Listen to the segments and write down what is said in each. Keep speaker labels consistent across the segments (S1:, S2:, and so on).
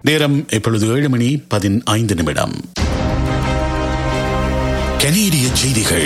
S1: நேரம் இப்பொழுது ஏழு மணி பதினைந்து நிமிடம் கனேடிய செய்திகள்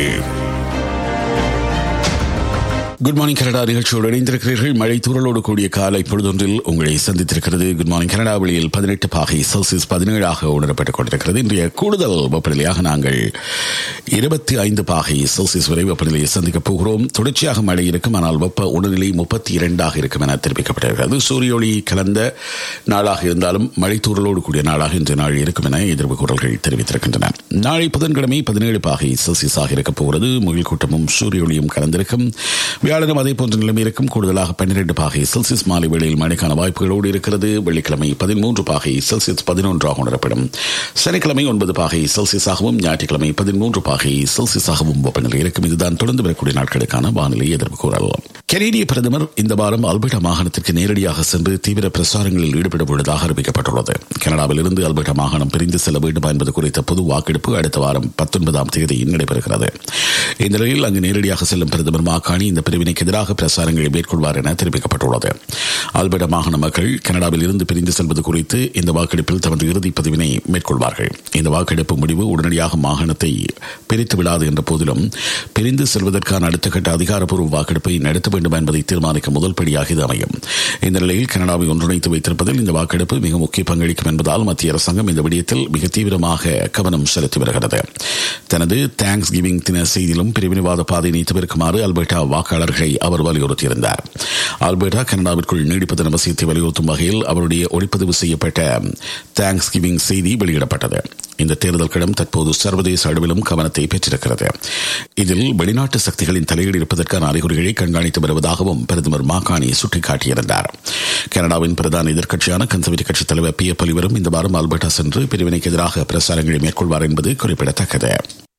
S1: குட் மார்னிங் கனடா நிகழ்ச்சியோடு இணைந்திருக்கிறீர்கள் மழை தூரலோடு கூடிய காலை பொழுதொன்றில் உங்களை சந்தித்திருக்கிறது குட் மார்னிங் கனடா வெளியில் பதினெட்டு பாகை செல்சியஸ் பதினேழாக உணரப்பட்டுக் கொண்டிருக்கிறது இன்றைய கூடுதல் வெப்பநிலையாக நாங்கள் இருபத்தி ஐந்து பாகை செல்சியஸ் வரை வெப்பநிலையை சந்திக்கப் போகிறோம் தொடர்ச்சியாக மழை இருக்கும் ஆனால் வெப்ப உணர்நிலை முப்பத்தி இரண்டாக இருக்கும் என தெரிவிக்கப்பட்டிருக்கிறது சூரிய ஒளி கலந்த நாளாக இருந்தாலும் மழை தூரலோடு கூடிய நாளாக இன்றைய நாள் இருக்கும் என எதிர்ப்பு கூறல்கள் தெரிவித்திருக்கின்றன நாளை புதன்கிழமை பதினேழு பாகை செல்சியஸாக இருக்கப் போகிறது முகில் கூட்டமும் சூரிய ஒளியும் கலந்திருக்கும் வியாழனும் அதே போன்ற நிலைமை இருக்கும் கூடுதலாக பன்னிரண்டு பாகை செல்சியஸ் மாலை வேளையில் மழைக்கான வாய்ப்புகளோடு இருக்கிறது வெள்ளிக்கிழமை பதிமூன்று பாகை செல்சியஸ் பதினொன்றாக உணரப்படும் சனிக்கிழமை ஒன்பது பாகை செல்சியஸாகவும் ஞாயிற்றுக்கிழமை பதிமூன்று பாகை செல்சியஸாகவும் வெப்பநிலை இருக்கும் இதுதான் தொடர்ந்து வரக்கூடிய நாட்களுக்கான வானிலை எதிர்ப்பு கூறல் கனேடிய பிரதமர் இந்த வாரம் அல்பர்டா மாகாணத்திற்கு நேரடியாக சென்று தீவிர பிரசாரங்களில் ஈடுபட உள்ளதாக அறிவிக்கப்பட்டுள்ளது கனடாவில் இருந்து அல்பர்டா மாகாணம் பிரிந்து செல்ல வேண்டுமா என்பது குறித்த பொது வாக்கெடுப்பு அடுத்த வாரம் பத்தொன்பதாம் தேதி நடைபெறுகிறது இந்த நிலையில் அங்கு நேரடியாக செல்லும் பிரதமர் மாகாணி இந்த பிரிவினைக்கு எதிராக பிரசாரங்களை மேற்கொள்வார் என தெரிவிக்கப்பட்டுள்ளது ஆல்பர்டா மாகாண மக்கள் கனடாவில் இருந்து பிரிந்து செல்வது குறித்து இந்த வாக்கெடுப்பில் தமது இறுதி பதிவினை மேற்கொள்வார்கள் இந்த வாக்கெடுப்பு முடிவு உடனடியாக மாகாணத்தை பிரித்து விடாது என்ற போதிலும் பிரிந்து செல்வதற்கான அடுத்த கட்ட அதிகாரப்பூர்வ வாக்கெடுப்பை நடத்த வேண்டும் என்பதை தீர்மானிக்க முதல் படியாக இது அமையும் இந்த நிலையில் கனடாவை ஒன்றிணைத்து வைத்திருப்பதில் இந்த வாக்கெடுப்பு மிக முக்கிய பங்களிக்கும் என்பதால் மத்திய அரசாங்கம் இந்த விடயத்தில் மிக தீவிரமாக கவனம் செலுத்தி வருகிறது தனது தேங்க்ஸ் கிவிங் தின செய்தியிலும் பிரிவினைவாத பாதையினை தவிர்க்குமாறு அல்பர்டா வாக்காளர்களை அவர் வலியுறுத்தியிருந்தார் ஆல்பர்டா கனடாவிற்குள் நீடிப்பதன் அவசியத்தை வலியுறுத்தும் வகையில் அவருடைய ஒளிப்பதிவு செய்யப்பட்ட தேங்க்ஸ் கிவிங் செய்தி வெளியிடப்பட்டது இந்த தேர்தல் களம் தற்போது சர்வதேச அளவிலும் கவனத்தை பெற்றிருக்கிறது இதில் வெளிநாட்டு சக்திகளின் தலையீடு இருப்பதற்கான அறிகுறிகளை கண்காணித்து வருவதாகவும் பிரதமர் மாகாணி சுட்டிக்காட்டியிருந்தார் கனடாவின் பிரதான எதிர்க்கட்சியான கன்சர்வேட்டிவ் கட்சித் தலைவர் பி எப் அலிவரும் இந்த வாரம் ஆல்பர்டா சென்று பிரிவினைக்கு எதிராக பிரசாரங்களை மேற்கொள்வார் என்பது குறிப்பிடத்தக்கது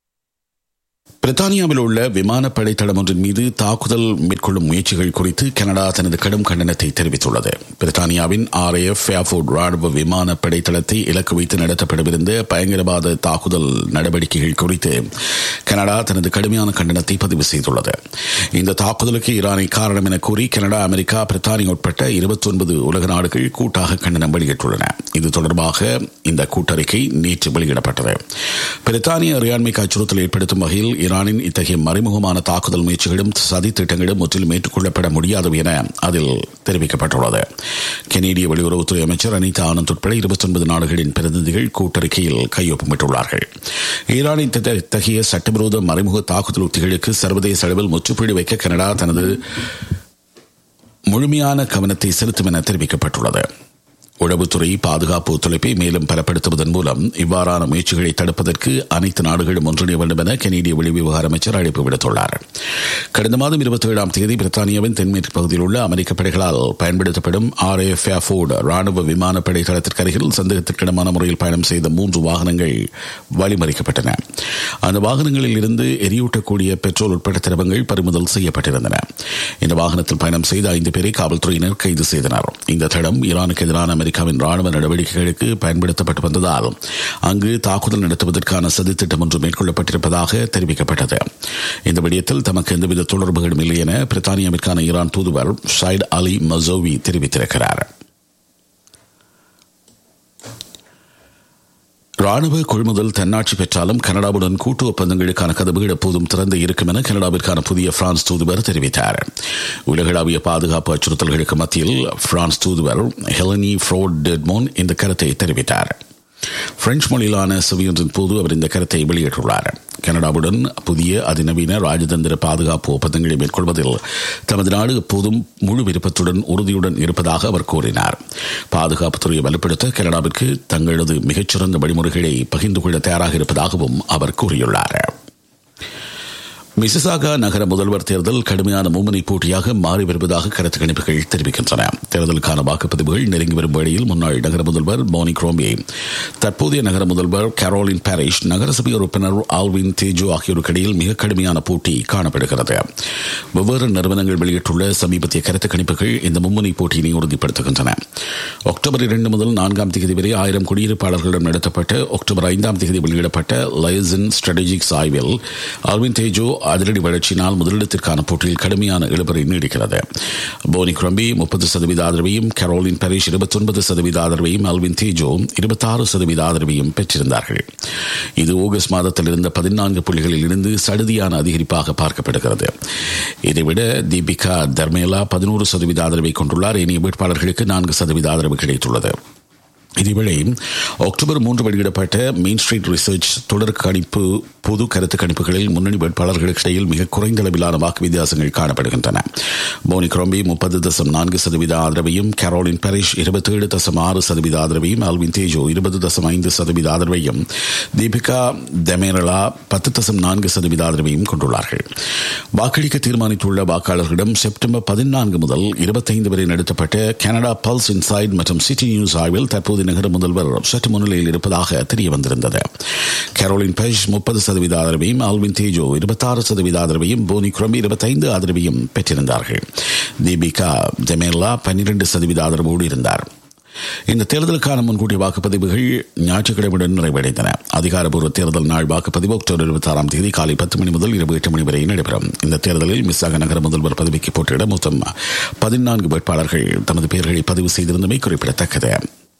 S1: பிரித்தானியாவில் உள்ள விமானப்படை தளம் ஒன்றின் மீது தாக்குதல் மேற்கொள்ளும் முயற்சிகள் குறித்து கனடா தனது கடும் கண்டனத்தை தெரிவித்துள்ளது பிரித்தானியாவின் ஆர் எஃப் ஃபேஃபோர்ட் ராணுவ விமானப்படை தளத்தை இலக்கு வைத்து நடத்தப்படவிருந்த பயங்கரவாத தாக்குதல் நடவடிக்கைகள் குறித்து கனடா தனது கடுமையான கண்டனத்தை பதிவு செய்துள்ளது இந்த தாக்குதலுக்கு ஈரானை காரணம் என கூறி கனடா அமெரிக்கா பிரித்தானியா உட்பட்ட இருபத்தி ஒன்பது உலக நாடுகள் கூட்டாக கண்டனம் வெளியிட்டுள்ளன இது தொடர்பாக இந்த கூட்டறிக்கை நேற்று வெளியிடப்பட்டது பிரித்தானிய இறையாண்மைக்கு அச்சுறுத்தல் ஏற்படுத்தும் வகையில் ஈரானின் இத்தகைய மறைமுகமான தாக்குதல் முயற்சிகளும் சதி திட்டங்களும் முற்றிலும் ஏற்றுக்கொள்ளப்பட முடியாது என அதில் தெரிவிக்கப்பட்டுள்ளது கெனேடிய வெளியுறவுத்துறை அமைச்சர் அனிதா ஆனந்த் உட்பட இருபத்தி ஒன்பது நாடுகளின் பிரதிநிதிகள் கூட்டறிக்கையில் கையொப்பமிட்டுள்ளார்கள் ஈரானின் இத்தகைய சட்டவிரோத மறைமுக தாக்குதல் உத்திகளுக்கு சர்வதேச அளவில் முற்றுப்புள்ளி வைக்க கனடா தனது முழுமையான கவனத்தை செலுத்தும் என தெரிவிக்கப்பட்டுள்ளது உளவுத்துறை பாதுகாப்பு ஒத்துழைப்பை மேலும் பலப்படுத்துவதன் மூலம் இவ்வாறான முயற்சிகளை தடுப்பதற்கு அனைத்து நாடுகளும் ஒன்றிணைய வேண்டும் என கனேடிய வெளிவிவகார அமைச்சர் அழைப்பு விடுத்துள்ளார் கடந்த மாதம் இருபத்தி ஏழாம் தேதி பிரித்தானியாவின் தென்மேற்கு பகுதியில் உள்ள அமெரிக்க படைகளால் பயன்படுத்தப்படும் ஆர் எஃப் ஃபோர்டு ராணுவ விமானப்படை தளத்திற்கு அருகில் சந்தேகத்திற்கிடமான முறையில் பயணம் செய்த மூன்று வாகனங்கள் வழிமறிக்கப்பட்டன அந்த வாகனங்களில் இருந்து எரியூட்டக்கூடிய பெட்ரோல் உட்பட்ட திரவங்கள் பறிமுதல் செய்யப்பட்டிருந்தன இந்த வாகனத்தில் பயணம் செய்த ஐந்து பேரை காவல்துறையினர் கைது செய்தனர் இந்த தடம் ஈரானுக்கு எதிரான அமெரிக்காவின் ராணுவ நடவடிக்கைகளுக்கு பயன்படுத்தப்பட்டு வந்ததால் அங்கு தாக்குதல் நடத்துவதற்கான சதித்திட்டம் ஒன்று மேற்கொள்ளப்பட்டிருப்பதாக தெரிவிக்கப்பட்டது இந்த விடயத்தில் தமக்கு எந்தவித தொடர்புகளும் இல்லை என பிரித்தானியாவிற்கான ஈரான் தூதுவர் ஷைட் அலி மசோவி தெரிவித்திருக்கிறார் ராணுவ கொள்முதல் தன்னாட்சி பெற்றாலும் கனடாவுடன் கூட்டு ஒப்பந்தங்களுக்கான கதவுகள் எப்போதும் திறந்து இருக்கும் என கனடாவிற்கான புதிய பிரான்ஸ் தூதுவர் தெரிவித்தார் உலகளாவிய பாதுகாப்பு அச்சுறுத்தல்களுக்கு மத்தியில் பிரான்ஸ் தூதுவர் ஹெலனி ஃப்ரோட் டெட்மோன் இந்த கருத்தை தெரிவித்தார் பிரெஞ்சு மொழியிலான செவியொன்றின் போது அவர் இந்த கருத்தை வெளியிட்டுள்ளார் கனடாவுடன் புதிய அதிநவீன ராஜதந்திர பாதுகாப்பு ஒப்பந்தங்களை மேற்கொள்வதில் தமது நாடு எப்போதும் முழு விருப்பத்துடன் உறுதியுடன் இருப்பதாக அவர் கூறினார் பாதுகாப்புத்துறையை வலுப்படுத்த கனடாவிற்கு தங்களது மிகச்சிறந்த வழிமுறைகளை பகிர்ந்து கொள்ள தயாராக இருப்பதாகவும் அவர் கூறியுள்ளார் மிசிசாகா நகர முதல்வர் தேர்தல் கடுமையான மும்முனை போட்டியாக மாறி வருவதாக கருத்து கணிப்புகள் தெரிவிக்கின்றன தேர்தலுக்கான வாக்குப்பதிவுகள் நெருங்கி வரும் வேளையில் முன்னாள் நகர முதல்வர் போனி குரோம்பே தற்போதைய நகர முதல்வர் கரோலின் பாரிஷ் நகரசபை உறுப்பினர் ஆல்வின் தேஜோ ஆகியோருக்கு இடையில் மிக கடுமையான போட்டி காணப்படுகிறது வெவ்வேறு நிறுவனங்கள் வெளியிட்டுள்ள சமீபத்திய கருத்து கணிப்புகள் இந்த மும்முனை போட்டியினை உறுதிப்படுத்துகின்றன அக்டோபர் இரண்டு முதல் நான்காம் தேதி வரை ஆயிரம் குடியிருப்பாளர்களிடம் நடத்தப்பட்ட அக்டோபர் ஐந்தாம் தேதி வெளியிடப்பட்ட லயசன் ஸ்ட்ராட்டஜிக்ஸ் ஆய்வில் ஆல்வின் தேஜோ அதிரடி வளர்ச்சியினால் முதலிடத்திற்கான போட்டியில் கடுமையான இழுபறை நீடிக்கிறது போனி குரம்பி முப்பது சதவீத ஆதரவையும் கரோலின் பரிஷ் இருபத்தொன்பது சதவீத ஆதரவையும் அல்வின் தேஜோ இருபத்தாறு சதவீத ஆதரவையும் பெற்றிருந்தார்கள் இது ஆகஸ்ட் மாதத்தில் இருந்த பதினான்கு புள்ளிகளில் இருந்து சடுதியான அதிகரிப்பாக பார்க்கப்படுகிறது இதைவிட தீபிகா தர்மேலா பதினோரு சதவீத ஆதரவை கொண்டுள்ளார் இனிய வேட்பாளர்களுக்கு நான்கு சதவீத ஆதரவு கிடைத்துள்ளது இதேவேளை அக்டோபர் மூன்று வெளியிடப்பட்ட மெயின் ஸ்ட்ரீட் ரிசர்ச் தொடர் கணிப்பு பொது கருத்து கணிப்புகளில் முன்னணி வேட்பாளர்களுக்கு இடையில் மிக குறைந்த அளவிலான வாக்கு வித்தியாசங்கள் காணப்படுகின்றன போனி குரோம்பி முப்பது தசம் நான்கு சதவீத ஆதரவையும் கரோலின் பரிஷ் இருபத்தி ஏழு தசம் ஆறு சதவீத ஆதரவையும் அல்வின் தேஜோ இருபது தசம் ஐந்து சதவீத ஆதரவையும் தீபிகா தெமேரலா பத்து தசம் நான்கு சதவீத ஆதரவையும் கொண்டுள்ளார்கள் வாக்களிக்க தீர்மானித்துள்ள வாக்காளர்களிடம் செப்டம்பர் பதினான்கு முதல் இருபத்தைந்து வரை நடத்தப்பட்ட கனடா பல்ஸ் இன்சைட் மற்றும் சிட்டி நியூஸ் ஆய்வில் தற்போது நகர முதல்வர் சற்று முன்னிலையில் இருப்பதாக தெரிய வந்திருந்தது கரோலின் பெஷ் முப்பது சதவீத ஆதரவையும் ஆல்வின் தேஜோ இருபத்தாறு சதவீத ஆதரவையும் போனி குரம்பி இருபத்தைந்து ஆதரவையும் பெற்றிருந்தார்கள் தீபிகா ஜெமேலா பன்னிரண்டு சதவீத ஆதரவோடு இருந்தார் இந்த தேர்தலுக்கான முன்கூட்டிய வாக்குப்பதிவுகள் ஞாயிற்றுக்கிழமையுடன் நிறைவடைந்தன அதிகாரப்பூர்வ தேர்தல் நாள் வாக்குப்பதிவு அக்டோபர் இருபத்தி ஆறாம் தேதி காலை பத்து மணி முதல் இரவு எட்டு மணி வரை நடைபெறும் இந்த தேர்தலில் மிஸ்ஸாக நகர முதல்வர் பதவிக்கு போட்டியிட மொத்தம் பதினான்கு வேட்பாளர்கள் தமது பெயர்களை பதிவு செய்திருந்தமை குறிப்பிடத்தக்கது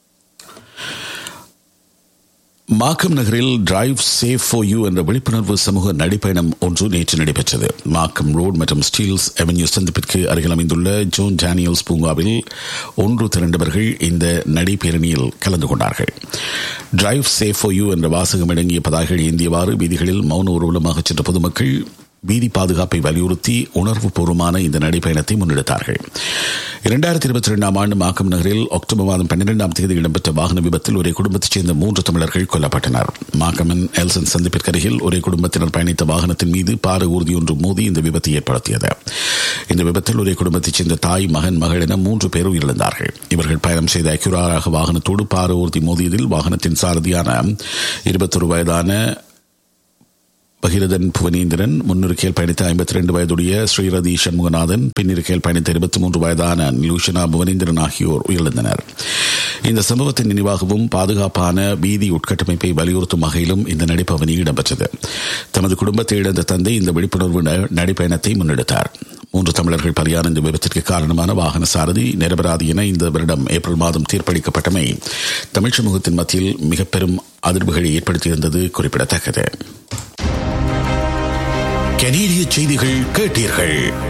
S1: மாக்கம் நகரில் டிரைவ் சேஃப் ஃபோர் யூ என்ற விழிப்புணர்வு சமூக நடைப்பயணம் ஒன்று நேற்று நடைபெற்றது மாக்கம் ரோட் மற்றும் ஸ்டீல்ஸ் அவென்யூ சந்திப்பிற்கு அருகில் அமைந்துள்ள ஜோன் டேனியல்ஸ் பூங்காவில் ஒன்று திரண்டவர்கள் இந்த நடைபேரணியில் கலந்து கொண்டார்கள் டிரைவ் சேஃப் ஃபோர் யூ என்ற வாசகம் அடங்கிய பதாகைகள் ஏந்தியவாறு வீதிகளில் மௌன ஊர்வலமாக சென்ற பொதுமக்கள் வீதி பாதுகாப்பை வலியுறுத்தி உணர்வு பூர்வமான இந்த நடைப்பயணத்தை முன்னெடுத்தார்கள் இரண்டாயிரத்தி இருபத்தி இரண்டாம் ஆண்டு மாக்கம் நகரில் அக்டோபர் மாதம் பன்னிரெண்டாம் தேதி இடம்பெற்ற வாகன விபத்தில் ஒரே குடும்பத்தைச் சேர்ந்த மூன்று தமிழர்கள் கொல்லப்பட்டனர் மாக்கமன் எல்சன் சந்திப்பிற்கு அருகில் ஒரே குடும்பத்தினர் பயணித்த வாகனத்தின் மீது பாறை ஊர்தி ஒன்று மோதி இந்த விபத்தை ஏற்படுத்தியது இந்த விபத்தில் ஒரே குடும்பத்தைச் சேர்ந்த தாய் மகன் மகள் என மூன்று பேர் உயிரிழந்தார்கள் இவர்கள் பயணம் செய்த அக்யூராக வாகனத்தோடு பாறை ஊர்தி மோதியதில் வாகனத்தின் சாரதியான இருபத்தொரு வயதான பகிரதன் புவனேந்திரன் முன்னிருக்கையில் பயணித்த ஐம்பத்தி ரெண்டு வயதுடைய ஸ்ரீரதி சண்முகநாதன் பின்னிருக்கையில் பயணித்த இருபத்தி மூன்று வயதான லூஷனா புவனேந்திரன் ஆகியோர் உயிரிழந்தனர் இந்த சம்பவத்தின் நினைவாகவும் பாதுகாப்பான வீதி உட்கட்டமைப்பை வலியுறுத்தும் வகையிலும் இந்த நடைப்பவனி இடம்பெற்றது தமது குடும்பத்தை இழந்த தந்தை இந்த விழிப்புணர்வு நடைப்பயணத்தை முன்னெடுத்தார் மூன்று தமிழர்கள் பலியான இந்த விபத்திற்கு காரணமான வாகன சாரதி நிரபராதி என இந்த வருடம் ஏப்ரல் மாதம் தீர்ப்பளிக்கப்பட்டமை தமிழ் சமூகத்தின் மத்தியில் மிக பெரும் அதிர்வுகளை ஏற்படுத்தியிருந்தது குறிப்பிடத்தக்கது கனேடிய செய்திகள் கேட்டீர்கள்